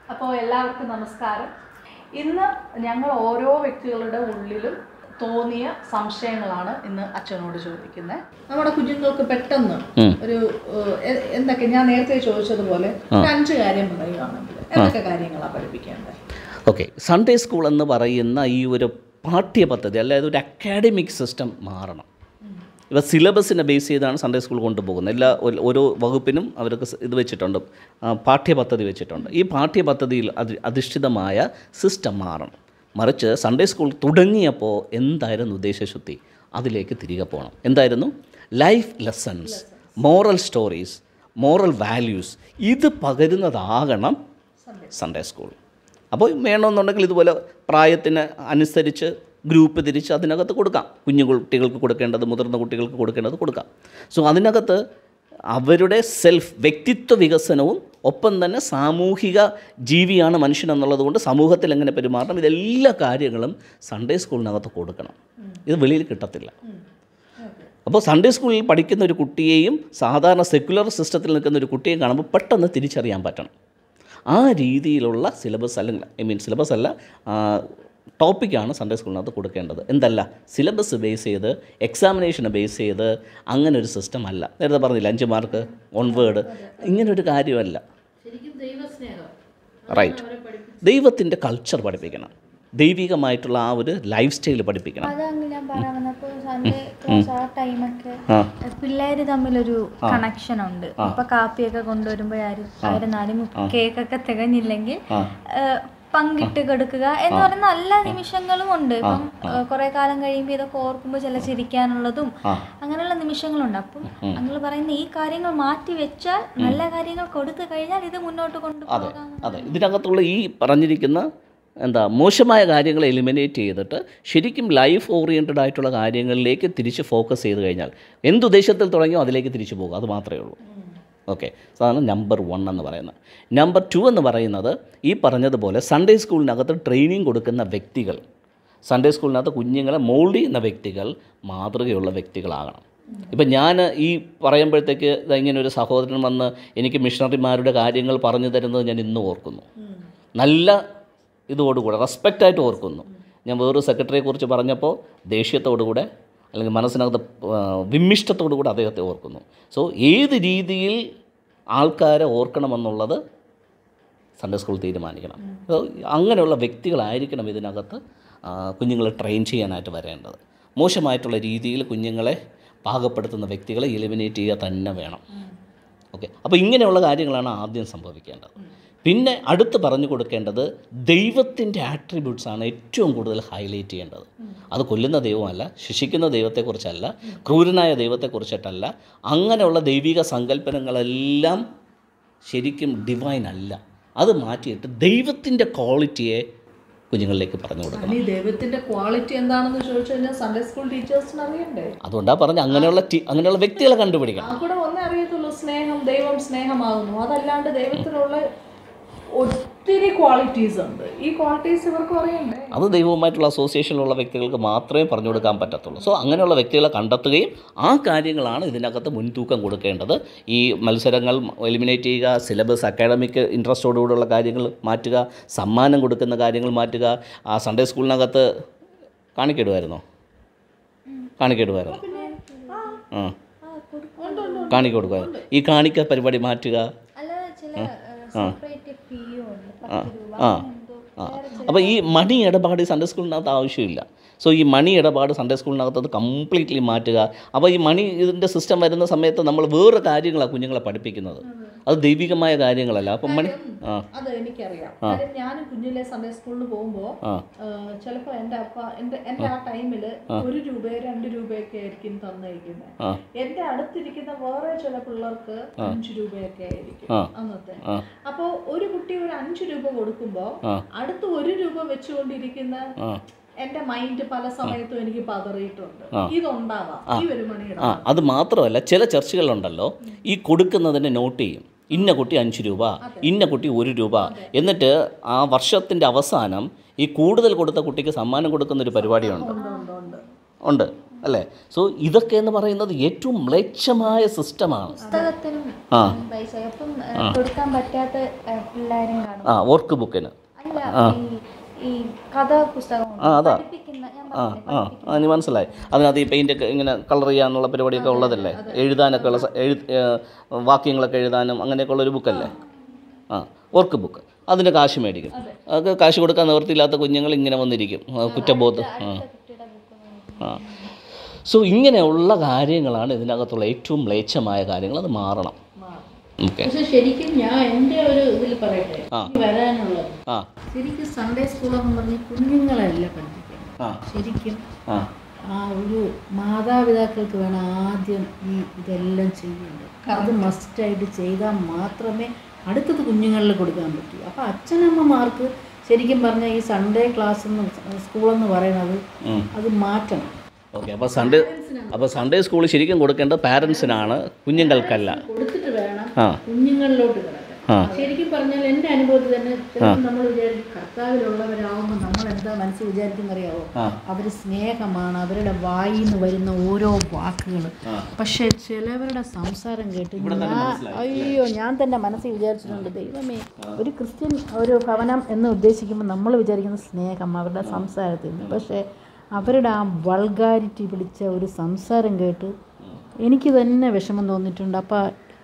അപ്പോൾ എല്ലാവർക്കും നമസ്കാരം ഇന്ന് ഞങ്ങൾ ഓരോ വ്യക്തികളുടെ ഉള്ളിലും തോന്നിയ സംശയങ്ങളാണ് ഇന്ന് അച്ഛനോട് ചോദിക്കുന്നത് നമ്മുടെ കുഞ്ഞുങ്ങൾക്ക് പെട്ടെന്ന് ഒരു ഏഹ്, എ- എന്തൊക്കെ ഞാൻ നേരത്തെ ചോദിച്ചതുപോലെ ഒരു അഞ്ച് കാര്യം പറയുകയാണെങ്കിൽ എന്തൊക്കെ കാര്യങ്ങളാണ് പഠിപ്പിക്കേണ്ടത് ഓക്കെ സൺഡേ സ്കൂൾ എന്ന് പറയുന്ന ഈ ഒരു പാഠ്യപദ്ധതി അതായത് ഒരു അക്കാഡമിക് സിസ്റ്റം മാറണം ഇവ സിലബസിനെ ബേസ് ചെയ്താണ് സൺഡേ സ്കൂൾ കൊണ്ടുപോകുന്നത് എല്ലാ ഒരു- ഓരോ വകുപ്പിനും അവർക്ക് സ് ഇത് വെച്ചിട്ടുണ്ട് ആ, പാഠ്യപദ്ധതി വെച്ചിട്ടുണ്ട് ഈ പാഠ്യപദ്ധതിയിൽ അധി അധിഷ്ഠിതമായ സിസ്റ്റം മാറണം മറിച്ച് സൺഡേ സ്കൂൾ തുടങ്ങിയപ്പോൾ എന്തായിരുന്നു ഉദ്ദേശശുദ്ധി അതിലേക്ക് തിരികെ പോകണം എന്തായിരുന്നു life lessons moral stories moral values ഇത് പകരുന്നതാകണം സൺഡേ സ്കൂൾ അപ്പോൾ വേണമെന്നുണ്ടെങ്കിൽ ഇതുപോലെ പ്രായത്തിന് അനുസരിച്ച് ഗ്രൂപ്പ് തിരിച്ച് അതിനകത്ത് കൊടുക്കാം കുഞ്ഞു കുട്ടികൾക്ക് കൊടുക്കേണ്ടത് മുതിർന്ന കുട്ടികൾക്ക് കൊടുക്കേണ്ടത് കൊടുക്കാം സോ അതിനകത്ത് അവരുടെ സെൽഫ് വ്യക്തിത്വ വികസനവും ഒപ്പം തന്നെ സാമൂഹിക ജീവിയാണ് മനുഷ്യൻ എന്നുള്ളത് കൊണ്ട് സമൂഹത്തിൽ എങ്ങനെ പെരുമാറണം ഇതെല്ലാ കാര്യങ്ങളും സൺഡേ സ്കൂളിനകത്ത് കൊടുക്കണം ഇത് വെളിയിൽ കിട്ടത്തില്ല അപ്പോൾ സൺഡേ സ്കൂളിൽ പഠിക്കുന്ന ഒരു കുട്ടിയെയും സാധാരണ സെക്യുലർ സിസ്റ്റത്തിൽ നിൽക്കുന്ന ഒരു കുട്ടിയെയും കാണുമ്പോൾ പെട്ടെന്ന് തിരിച്ചറിയാൻ പറ്റണം ആ രീതിയിലുള്ള സിലബസ് അല്ലെങ്കിൽ ഐ മീൻ സിലബസ് അല്ല ടോപ്പിക്കാണ് സൺഡേ സ്കൂളിനകത്ത് കൊടുക്കേണ്ടത് എന്തല്ല സിലബസ് ബേസ് ചെയ്ത് എക്സാമിനേഷനെ ബേസ് ചെയ്ത് അങ്ങനെ ഒരു സിസ്റ്റം അല്ല നേരത്തെ പറഞ്ഞില്ല അഞ്ച് മാർക്ക് ഓൺ വേർഡ് ഇങ്ങനൊരു കാര്യമല്ല റൈറ്റ് ദൈവത്തിൻ്റെ കൾച്ചർ പഠിപ്പിക്കണം ദൈവികമായിട്ടുള്ള ആ ഒരു ലൈഫ് സ്റ്റൈൽ പഠിപ്പിക്കണം അതങ്ങ് ഞാൻ പറയാൻ വന്നപ്പോൾ സൺഡേ ക്ലാസ് ആ ടൈമൊക്കെ ആ പിള്ളേര് തമ്മിലൊരു കണക്ഷൻ ഉണ്ട് ഇപ്പൊ കാപ്പിയൊക്കെ കൊണ്ടുവരുമ്പോഴാരും ആയിരുന്നാലും കേക്കൊക്കെ തികഞ്ഞില്ലെങ്കിൽ ആ. ഏഹ്, പങ്കിട്ട് കൊടുക്കുക എന്ന് പറയുന്ന നല്ല നിമിഷങ്ങളും ഉണ്ട് ഇപ്പം കുറെ കാലം കഴിയുമ്പോൾ ഇതൊക്കെ ഓർക്കുമ്പോൾ ചില ചിരിക്കാനുള്ളതും അങ്ങനെയുള്ള നിമിഷങ്ങളുണ്ട് അപ്പം നിങ്ങൾ പറയുന്ന ഈ കാര്യങ്ങൾ മാറ്റി വെച്ചാൽ നല്ല കാര്യങ്ങൾ കൊടുത്തു കഴിഞ്ഞാൽ ഇത് മുന്നോട്ട് കൊണ്ടുപോകാം അതെ ഇതിനകത്തുള്ള ഈ പറഞ്ഞിരിക്കുന്ന എന്താ മോശമായ കാര്യങ്ങൾ എലിമിനേറ്റ് ചെയ്തിട്ട് ശരിക്കും ലൈഫ് ഓറിയൻറ്റഡ് ആയിട്ടുള്ള കാര്യങ്ങളിലേക്ക് തിരിച്ച് ഫോക്കസ് ചെയ്ത് കഴിഞ്ഞാൽ എന്തുദ്ദേശത്തിൽ തുടങ്ങിയോ അതിലേക്ക് തിരിച്ചു പോകും അത് മാത്രമേ ഉള്ളൂ ഓക്കെ അതാണ് നമ്പർ വൺ എന്ന് പറയുന്നത് നമ്പർ ടു എന്ന് പറയുന്നത് ഈ പറഞ്ഞതുപോലെ സൺഡേ സ്കൂളിനകത്ത് ട്രെയിനിങ് കൊടുക്കുന്ന വ്യക്തികൾ സൺഡേ സ്കൂളിനകത്ത് കുഞ്ഞുങ്ങളെ മോൾഡ് ചെയ്യുന്ന വ്യക്തികൾ മാതൃകയുള്ള വ്യക്തികളാകണം ഇപ്പം ഞാൻ ഈ പറയുമ്പോഴത്തേക്ക് ദാ ഇങ്ങനെ ഒരു സഹോദരൻ വന്ന് എനിക്ക് മിഷണറിമാരുടെ കാര്യങ്ങൾ പറഞ്ഞു തരുന്നത് ഞാൻ ഇന്നും ഓർക്കുന്നു നല്ല ഇതോടുകൂടെ റെസ്പെക്റ്റായിട്ട് ഓർക്കുന്നു ഞാൻ വേറൊരു സെക്രട്ടറിയെക്കുറിച്ച് പറഞ്ഞപ്പോൾ ദേഷ്യത്തോടുകൂടെ അല്ലെങ്കിൽ മനസ്സിനകത്ത് ആ, വിമ്മിഷ്ടത്തോടുകൂടെ അദ്ദേഹത്തെ ഓർക്കുന്നു സോ ഏത് രീതിയിൽ ആൾക്കാരെ ഓർക്കണമെന്നുള്ളത് സൺഡേ സ്കൂൾ തീരുമാനിക്കണം So, അങ്ങനെയുള്ള വ്യക്തികളായിരിക്കണം ഇതിനകത്ത് ആ, കുഞ്ഞുങ്ങളെ ട്രെയിൻ ചെയ്യാനായിട്ട് വരേണ്ടത് മോശമായിട്ടുള്ള രീതിയിൽ കുഞ്ഞുങ്ങളെ പാകപ്പെടുത്തുന്ന വ്യക്തികളെ എലിമിനേറ്റ് ചെയ്യുക തന്നെ വേണം ഓക്കെ അപ്പോൾ ഇങ്ങനെയുള്ള കാര്യങ്ങളാണ് ആദ്യം സംഭവിക്കേണ്ടത് പിന്നെ അടുത്ത് പറഞ്ഞു കൊടുക്കേണ്ടത് ദൈവത്തിൻ്റെ ആട്രിബ്യൂട്ട്സ് ആണ് ഏറ്റവും കൂടുതൽ ഹൈലൈറ്റ് ചെയ്യേണ്ടത് അത് കൊല്ലുന്ന ദൈവമല്ല ശിക്ഷിക്കുന്ന ദൈവത്തെക്കുറിച്ചല്ല ക്രൂരനായ ദൈവത്തെക്കുറിച്ചിട്ടല്ല അങ്ങനെയുള്ള ദൈവിക സങ്കല്പനങ്ങളെല്ലാം ശരിക്കും ഡിവൈൻ അല്ല അത് മാറ്റിയിട്ട് ദൈവത്തിൻ്റെ ക്വാളിറ്റിയെ കുഞ്ഞുങ്ങളിലേക്ക് പറഞ്ഞു കൊടുക്കണം ഈ ദൈവത്തിന്റെ ക്വാളിറ്റി എന്താണെന്ന് ചോദിച്ചു കഴിഞ്ഞാൽ സൺഡേ സ്കൂൾ ടീച്ചേഴ്സിന് അറിയണ്ടേ അതുകൊണ്ടാണ് പറഞ്ഞ അങ്ങനെയുള്ള ടി അങ്ങനെയുള്ള വ്യക്തികളെ കണ്ടുപിടിക്കണം ആ കൂടെ ഒന്നേ അറിയത്തുള്ളൂ സ്നേഹം ദൈവം സ്നേഹമാകുന്നു അതല്ലാണ്ട് ദൈവത്തിനുള്ള ഒത്തിരി ക്വാളിറ്റീസ് ഉണ്ട് ഈ ക്വാളിറ്റീസ് ഇവർക്കും അറിയണ്ടേ അത് ദൈവവുമായിട്ടുള്ള അസോസിയേഷനിലുള്ള വ്യക്തികൾക്ക് മാത്രമേ പറഞ്ഞു കൊടുക്കാൻ പറ്റത്തുള്ളൂ സോ അങ്ങനെയുള്ള വ്യക്തികളെ കണ്ടെത്തുകയും ആ കാര്യങ്ങളാണ് ഇതിനകത്ത് മുൻതൂക്കം കൊടുക്കേണ്ടത് ഈ മത്സരങ്ങൾ എലിമിനേറ്റ് ചെയ്യുക സിലബസ് അക്കാഡമിക് ഇൻട്രസ്റ്റോടുകൂടിയുള്ള കാര്യങ്ങൾ മാറ്റുക സമ്മാനം കൊടുക്കുന്ന കാര്യങ്ങൾ മാറ്റുക ആ സൺഡേ സ്കൂളിനകത്ത് കാണിക്കിടുമായിരുന്നോ കാണിക്കിടുമായിരുന്നു ആ കാണിക്ക കൊടുക്കുമായിരുന്നു ഈ കാണിക്ക പരിപാടി മാറ്റുക അല്ലാതെ ചില സെപ്പറേറ്റ് ഫീയും ഉണ്ട് ആ പത്ത് രൂപ ആ എന്തോ ആ അപ്പോൾ ഈ മണി ഇടപാട് സൺഡേ സ്കൂളിനകത്ത് ആവശ്യമില്ല സോ ഈ മണി ഇടപാട് സൺഡേ സ്കൂളിനകത്ത് അത് കംപ്ലീറ്റ്ലി മാറ്റുക അപ്പോൾ ഈ മണി ഇതിൻ്റെ സിസ്റ്റം വരുന്ന സമയത്ത് നമ്മൾ വേറെ കാര്യങ്ങളാണ് കുഞ്ഞുങ്ങളെ പഠിപ്പിക്കുന്നത് അത് ദൈവികമായ കാര്യങ്ങളല്ല അപ്പം മണി ആ അത് എനിക്കറിയാം കാര്യം ഞാൻ കുഞ്ഞിലെ സൺഡേ സ്കൂളിൽ പോകുമ്പോൾ ആ ചിലപ്പോൾ എൻ്റെ അപ്പ എൻ്റെ എൻ്റെ ആ ടൈമിൽ ഒരു രൂപയോ രണ്ട് രൂപയൊക്കെ ആയിരിക്കും തന്നിരിക്കുന്നത് ആ എൻ്റെ അടുത്തിരിക്കുന്ന വേറെ ചില പിള്ളേർക്ക് അഞ്ച് രൂപയൊക്കെ ആയിരിക്കും ആ. അന്നത്തെ ആ. അപ്പോൾ ഒരു കുട്ടി ഒരു അഞ്ച് രൂപ കൊടുക്കുമ്പോൾ ആ. അടുത്ത് ഒരു രൂപ വെച്ചുകൊണ്ടിരിക്കുന്ന ആ എൻ്റെ മൈൻഡ് പല സമയത്തും എനിക്ക് പതറിയിട്ടുണ്ട് ഇതുണ്ടാവാം ഈ ഒരു മണിയുടെ ആ അത് മാത്രമല്ല ചില ചർച്ചകളുണ്ടല്ലോ ഈ കൊടുക്കുന്നതിനെ നോട്ട് ചെയ്യും ഇന്ന കുട്ടി അഞ്ച് രൂപ ഇന്ന കുട്ടി ഒരു രൂപ എന്നിട്ട് ആ വർഷത്തിൻ്റെ അവസാനം ഈ കൂടുതൽ കൊടുത്ത കുട്ടിക്ക് സമ്മാനം കൊടുക്കുന്ന ഒരു പരിപാടിയുണ്ട് ഉണ്ട് ഉണ്ട് ഉണ്ട് ഉണ്ട് അല്ലേ സോ ഇതൊക്കെ എന്ന് പറയുന്നത് ഏറ്റവും മ്ലേച്ഛമായ സിസ്റ്റമാണ് പുസ്തകത്തിനും ആ പൈസ അപ്പം ഏ, കൊടുക്കാൻ പറ്റാത്ത ഏ, പിള്ളേരും കാണും ആ വർക്ക് ബുക്കിന് അല്ല ഈ ഈ കഥ പുസ്തകം ആ, അതാ. പഠിപ്പിക്കുന്ന ഞാൻ ആ പറഞ്ഞില്ലേ, ആ ആ, എനിക്ക് മനസ്സിലായി അതിനകത്ത് ഈ പെയിൻ്റൊക്കെ ഇങ്ങനെ കളർ ചെയ്യാനുള്ള പരിപാടിയൊക്കെ ഉള്ളതല്ലേ എഴുതാനൊക്കെ ഉള്ള സ- എഴു ഏ, വാക്യങ്ങളൊക്കെ എഴുതാനും അങ്ങനെയൊക്കെ ഉള്ളൊരു ബുക്കല്ലേ ആ വർക്ക് ബുക്ക് അതിൻ്റെ കാശ് മേടിക്കും അത് കാശ് കൊടുക്കാൻ നിവൃത്തിയില്ലാത്ത കുഞ്ഞുങ്ങൾ ഇങ്ങനെ വന്നിരിക്കും ആ, കുറ്റബോധം ആ കുട്ടിയുടെ ബുക്ക് ആ സോ ഇങ്ങനെയുള്ള കാര്യങ്ങളാണ് ഇതിനകത്തുള്ള ഏറ്റവും മ്ലേച്ഛമായ കാര്യങ്ങൾ അത് മാറണം ഓക്കെ പക്ഷെ ശരിക്കും ഞാൻ എൻ്റെ ഒരു ഇതിൽ പറയട്ടെ ആ. ഈ വരാനുള്ളത് ആ ശരിക്കും സൺഡേ സ്കൂളെന്ന് പറഞ്ഞ് കുഞ്ഞുങ്ങളല്ല പഠിപ്പിക്കുന്നത് ആ ശരിക്കും ആ ആ ഒരു മാതാപിതാക്കൾക്ക് വേണം ആദ്യം ഈ ഇതെല്ലാം ചെയ്യേണ്ടത് അത് മസ്റ്റായിട്ട് ചെയ്താൽ മാത്രമേ അടുത്തത് കുഞ്ഞുങ്ങളിൽ കൊടുക്കാൻ പറ്റൂ അപ്പോൾ അച്ഛനമ്മമാർക്ക് ശരിക്കും പറഞ്ഞാൽ ഈ സൺഡേ ക്ലാസ് എന്ന് സ്കൂളെന്ന് പറയുന്നത് ഉം. അത് മാറ്റണം ഓക്കെ അപ്പോൾ സൺഡേ അപ്പോൾ സൺഡേ സ്കൂൾ ശരിക്കും കൊടുക്കേണ്ടത് പാരൻസിനാണ് കുഞ്ഞുങ്ങൾക്കല്ല കൊടുത്തിട്ട് വേണം ആ കുഞ്ഞുങ്ങളിലോട്ട് കിടക്കാൻ ആ ശരിക്കും പറഞ്ഞാൽ എൻ്റെ അനുഭവത്തിൽ തന്നെ ചിലപ്പോൾ നമ്മൾ വിചാരിക്കും കർത്താവിലുള്ളവരാകുമ്പോൾ നമ്മൾ എന്താ മനസ്സിൽ വിചാരിക്കുന്നറിയാവോ ആ അവർ സ്നേഹമാണ് അവരുടെ വായിൽ നിന്ന് വരുന്ന ഓരോ വാക്കുകൾ പക്ഷേ ചിലവരുടെ സംസാരം കേട്ട് ഞാൻ അയ്യോ ഞാൻ തന്നെ മനസ്സിൽ വിചാരിച്ചിട്ടുണ്ട് ദൈവമേ ഒരു ക്രിസ്ത്യൻ ഒരു ഭവനം എന്ന് ഉദ്ദേശിക്കുമ്പോൾ നമ്മൾ വിചാരിക്കുന്ന സ്നേഹം അവരുടെ സംസാരത്തിൽ നിന്ന് പക്ഷേ അവരുടെ ആ വൾഗാരിറ്റി പിടിച്ച ഒരു സംസാരം കേട്ട് എനിക്ക് തന്നെ വിഷമം തോന്നിയിട്ടുണ്ട് അപ്പോൾ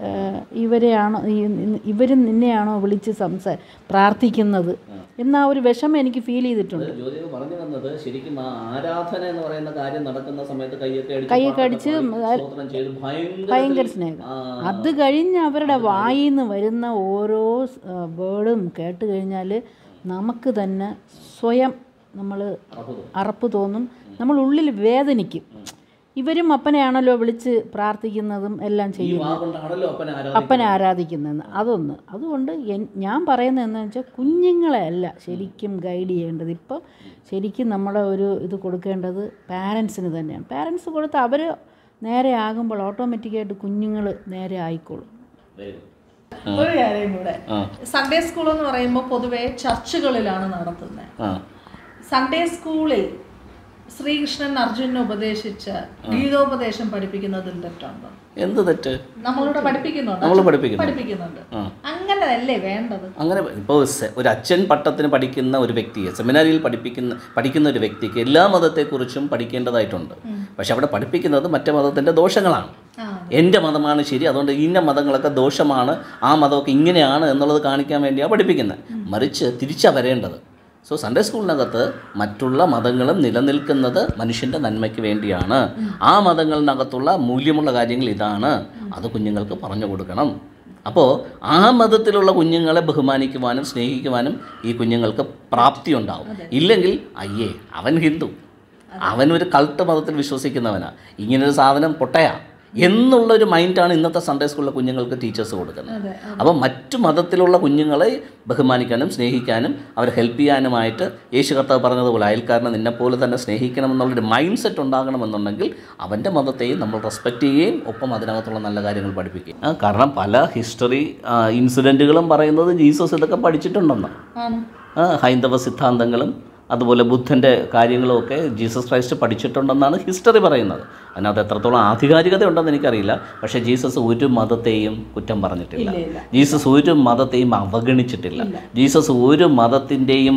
ഇവരെയാണോ ഇവരും നിന്നെയാണോ വിളിച്ച് സംസാ പ്രാർത്ഥിക്കുന്നത് എന്ന ഒരു വിഷമം എനിക്ക് ഫീൽ ചെയ്തിട്ടുണ്ട് ജ്യോതിക പറഞ്ഞു വന്നത് ശരിക്കും ആ ആരാധന എന്ന് പറയുന്ന കാര്യം നടക്കുന്ന സമയത്ത് കൈയൊക്കെ അടിച്ച് കൈയൊക്കെ പാട്ടൊക്കെ അടിച്ച് പാടി സ്തോത്രം ചെയ്ത് ഭയങ്കര ഭയങ്കര സ്നേഹം ആ, അത് കഴിഞ്ഞ് അവരുടെ വായിൽ നിന്ന് വരുന്ന ഓരോ വേർഡും കേട്ട് കഴിഞ്ഞാൽ നമുക്ക് തന്നെ സ്വയം നമ്മൾ അറപ്പ് തോന്നും നമ്മൾ ഉള്ളിൽ വേദനിക്കും ഇവരും അപ്പനെയാണല്ലോ വിളിച്ച് പ്രാർത്ഥിക്കുന്നതും എല്ലാം ഈ ചെയ്യുന്നത് വാ കൊണ്ടാണല്ലോ അപ്പനെ ആരാധിക്കുന്നത് അപ്പനെ ആരാധിക്കുന്നതെന്ന് അതൊന്ന് അതുകൊണ്ട് എൻ- ഞാൻ പറയുന്നത് എന്താണെന്ന് വെച്ചാൽ കുഞ്ഞുങ്ങളെ അല്ല ശരിക്കും ഗൈഡ് ചെയ്യേണ്ടത് ഇപ്പോൾ ശരിക്കും നമ്മുടെ ഒരു ഇത് കൊടുക്കേണ്ടത് പാരൻസിന് തന്നെയാണ് പാരൻസ് കൊടുത്ത് അവർ നേരെ ആകുമ്പോൾ ഓട്ടോമാറ്റിക്കായിട്ട് കുഞ്ഞുങ്ങൾ നേരെ ആയിക്കോളും Very good. ഒരു കാര്യം കൂടെ ആ സൺഡേ സ്കൂൾ എന്ന് പറയുമ്പോൾ പൊതുവെ ചർച്ചുകളിലാണ് നടത്തുന്നത് ആ സൺഡേ സ്കൂളിൽ ശ്രീകൃഷ്ണൻ അർജുനനെ ഉപദേശിച്ച ഗീതോപദേശം പഠിപ്പിക്കുന്നതിൽ തെറ്റുണ്ടോ എന്ത് തെറ്റ് നമ്മളിവിടെ പഠിപ്പിക്കുന്നുണ്ട് നമ്മൾ പഠിപ്പിക്കുന്നു പഠിപ്പിക്കുന്നുണ്ട് ആ അങ്ങനെയല്ലേ വേണ്ടത് അങ്ങനെ ഇപ്പോൾ സെ- ഒരു അച്ഛൻ പട്ടത്തിന് പഠിക്കുന്ന ഒരു വ്യക്തിയെ സെമിനാരിയിൽ പഠിപ്പിക്കുന്ന പഠിക്കുന്ന ഒരു വ്യക്തിക്ക് എല്ലാ മതത്തെക്കുറിച്ചും പഠിക്കേണ്ടതായിട്ടുണ്ട് പക്ഷെ അവിടെ പഠിപ്പിക്കുന്നത് മറ്റേ മതത്തിൻ്റെ ദോഷങ്ങളാണ് ആ എൻ്റെ മതമാണ് ശരി അതുകൊണ്ട് ഇന്ന മതങ്ങളൊക്കെ ദോഷമാണ് ആ മതമൊക്കെ ഇങ്ങനെയാണ് എന്നുള്ളത് കാണിക്കാൻ വേണ്ടിയാണ് പഠിപ്പിക്കുന്നത് മറിച്ച് തിരിച്ചാണ് വരേണ്ടത് സോ സൺഡേ സ്കൂളിനകത്ത് മറ്റുള്ള മതങ്ങളും നിലനിൽക്കുന്നത് മനുഷ്യൻ്റെ നന്മയ്ക്ക് വേണ്ടിയാണ് ആ മതങ്ങളിനകത്തുള്ള മൂല്യമുള്ള കാര്യങ്ങൾ ഇതാണ് അത് കുഞ്ഞുങ്ങൾക്ക് പറഞ്ഞു കൊടുക്കണം അപ്പോൾ ആ മതത്തിലുള്ള കുഞ്ഞുങ്ങളെ ബഹുമാനിക്കുവാനും സ്നേഹിക്കുവാനും ഈ കുഞ്ഞുങ്ങൾക്ക് പ്രാപ്തി ഉണ്ടാവും ഇല്ലെങ്കിൽ അയ്യേ അവൻ ഹിന്ദു അവൻ ഒരു കൾട്ട് മതത്തിൽ വിശ്വസിക്കുന്നവനാ ഇങ്ങനൊരു സാധനം പൊട്ടയാ എന്നുള്ളൊരു മൈൻഡാണ് ഇന്നത്തെ സൺഡേ സ്കൂളിലെ കുഞ്ഞുങ്ങൾക്ക് ടീച്ചേഴ്സ് കൊടുക്കുന്നത് അപ്പോൾ മറ്റു മതത്തിലുള്ള കുഞ്ഞുങ്ങളെ ബഹുമാനിക്കാനും സ്നേഹിക്കാനും അവരെ ഹെൽപ്പ് ചെയ്യാനുമായിട്ട് യേശു കർത്താവ് പറഞ്ഞതുപോലെ അയൽക്കാരനെ നിന്നെപ്പോലെ തന്നെ സ്നേഹിക്കണം എന്നുള്ളൊരു മൈൻഡ് സെറ്റ് ഉണ്ടാകണമെന്നുണ്ടെങ്കിൽ അവൻ്റെ മതത്തെയും നമ്മൾ റെസ്പെക്റ്റ് ചെയ്യുകയും ഒപ്പം അതിനകത്തുള്ള നല്ല കാര്യങ്ങൾ പഠിപ്പിക്കുകയും ആ, കാരണം പല ഹിസ്റ്ററി ഇൻസിഡൻറ്റുകളും പറയുന്നത് ജീസസ് ഇതൊക്കെ പഠിച്ചിട്ടുണ്ടെന്ന് ആണ് ആ, ഹൈന്ദവ സിദ്ധാന്തങ്ങളും അതുപോലെ ബുദ്ധൻ്റെ കാര്യങ്ങളുമൊക്കെ ജീസസ് ക്രൈസ്റ്റ് പഠിച്ചിട്ടുണ്ടെന്നാണ് ഹിസ്റ്ററി പറയുന്നത് അതിനകത്ത് എത്രത്തോളം ആധികാരികത ഉണ്ടെന്ന് എനിക്കറിയില്ല പക്ഷേ ജീസസ് ഒരു മതത്തെയും കുറ്റം പറഞ്ഞിട്ടില്ല ജീസസ് ഒരു മതത്തെയും അവഗണിച്ചിട്ടില്ല ജീസസ് ഒരു മതത്തിൻ്റെയും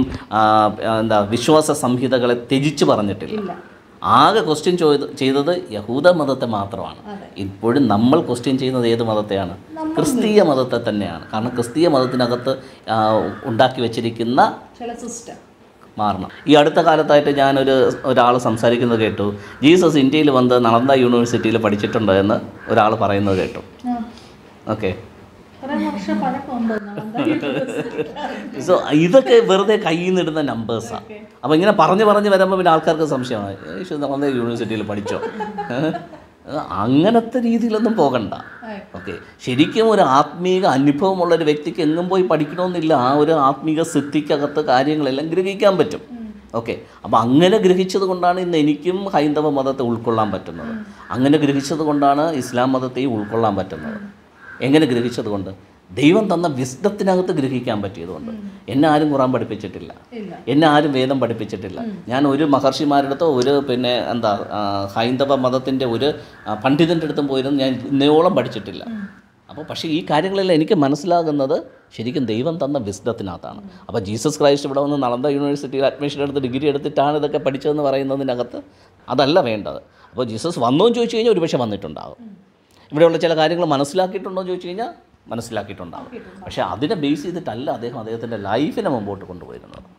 എന്താ വിശ്വാസ സംഹിതകളെ ത്യജിച്ച് പറഞ്ഞിട്ടില്ല ആകെ ക്വസ്റ്റ്യൻ ചെയ്ത് ചെയ്തത് യഹൂദ മതത്തെ മാത്രമാണ് ഇപ്പോഴും നമ്മൾ ക്വസ്റ്റ്യൻ ചെയ്യുന്നത് ഏത് മതത്തെയാണ് ക്രിസ്തീയ മതത്തെ തന്നെയാണ് കാരണം ക്രിസ്തീയ മതത്തിനകത്ത് ആ, ഉണ്ടാക്കി വെച്ചിരിക്കുന്ന ചില സിസ്റ്റം മാറണം ഈ അടുത്ത കാലത്തായിട്ട് ഞാനൊരു ഒരാൾ സംസാരിക്കുന്നത് കേട്ടു ജീസസ് ഇന്ത്യയിൽ വന്ന് നളന്ദ യൂണിവേഴ്സിറ്റിയിൽ പഠിച്ചിട്ടുണ്ട് എന്ന് ഒരാൾ പറയുന്നത് കേട്ടു ഓക്കെ കുറെ വർഷം പഴക്കമുണ്ട് സോ ഇതൊക്കെ വെറുതെ കയ്യിൽ നിന്ന് ഇടുന്ന നമ്പേഴ്സാണ് അപ്പോൾ ഇങ്ങനെ പറഞ്ഞു പറഞ്ഞു വരുമ്പോൾ പിന്നെ ആൾക്കാർക്ക് സംശയമാണ് യേശു നളന്ദ യൂണിവേഴ്സിറ്റിയിൽ പഠിച്ചോ ഏഹ്? അങ്ങനത്തെ രീതിയിലൊന്നും പോകണ്ട ഓക്കെ ശരിക്കും ഒരു ആത്മീക അനുഭവമുള്ള ഒരു വ്യക്തിക്ക് എങ്ങും പോയി പഠിക്കണമെന്നില്ല ആ ഒരു ആത്മീക സിദ്ധിക്കകത്ത് കാര്യങ്ങളെല്ലാം ഗ്രഹിക്കാൻ പറ്റും ഓക്കെ അപ്പോൾ അങ്ങനെ ഗ്രഹിച്ചത് കൊണ്ടാണ് ഇന്ന് എനിക്കും ഹൈന്ദവ മതത്തെ ഉൾക്കൊള്ളാൻ പറ്റുന്നത് അങ്ങനെ ഗ്രഹിച്ചത് കൊണ്ടാണ് ഇസ്ലാം മതത്തെയും ഉൾക്കൊള്ളാൻ പറ്റുന്നത് എങ്ങനെ ഗ്രഹിച്ചത് കൊണ്ട് ദൈവം തന്ന വിസ്ഡത്തിനകത്ത് ഗ്രഹിക്കാൻ പറ്റിയതുകൊണ്ട് എന്നെ ആരും ഖുറാൻ പഠിപ്പിച്ചിട്ടില്ല ഇല്ല എന്നെ ആരും വേദം പഠിപ്പിച്ചിട്ടില്ല ഞാൻ ഒരു മഹർഷിമാരുടെ അടുത്തോ ഒരു പിന്നെ എന്താ ആ, ഹൈന്ദവ മതത്തിൻ്റെ ഒരു ആ, പണ്ഡിതൻ്റെ അടുത്തും പോയിരുന്നു ഞാൻ ഇന്നയോളം പഠിച്ചിട്ടില്ല അപ്പോൾ പക്ഷേ ഈ കാര്യങ്ങളെല്ലാം എനിക്ക് മനസ്സിലാകുന്നത് ശരിക്കും ദൈവം തന്ന വിസ്ഡത്തിനകത്താണ് അപ്പോൾ ജീസസ് ക്രൈസ്റ്റ് ഇവിടെ വന്ന് നളന്ദ യൂണിവേഴ്സിറ്റിയിൽ അഡ്മിഷൻ എടുത്ത് ഡിഗ്രി എടുത്തിട്ടാണ് ഇതൊക്കെ പഠിച്ചതെന്ന് പറയുന്നതിനകത്ത് അതല്ല വേണ്ടത് അപ്പോൾ ജീസസ് വന്നോ എന്ന് ചോദിച്ചു കഴിഞ്ഞാൽ ഒരുപക്ഷെ വന്നിട്ടുണ്ടാകും ഇവിടെയുള്ള ചില കാര്യങ്ങൾ മനസ്സിലാക്കിയിട്ടുണ്ടോ എന്ന് ചോദിച്ചു കഴിഞ്ഞാൽ മനസ്സിലാക്കിയിട്ടുണ്ടാകും പക്ഷേ അതിനെ ബേസ് ചെയ്തിട്ടല്ല അദ്ദേഹം അദ്ദേഹത്തിൻ്റെ ലൈഫിനെ മുമ്പോട്ട് കൊണ്ടുപോയിരുന്നത്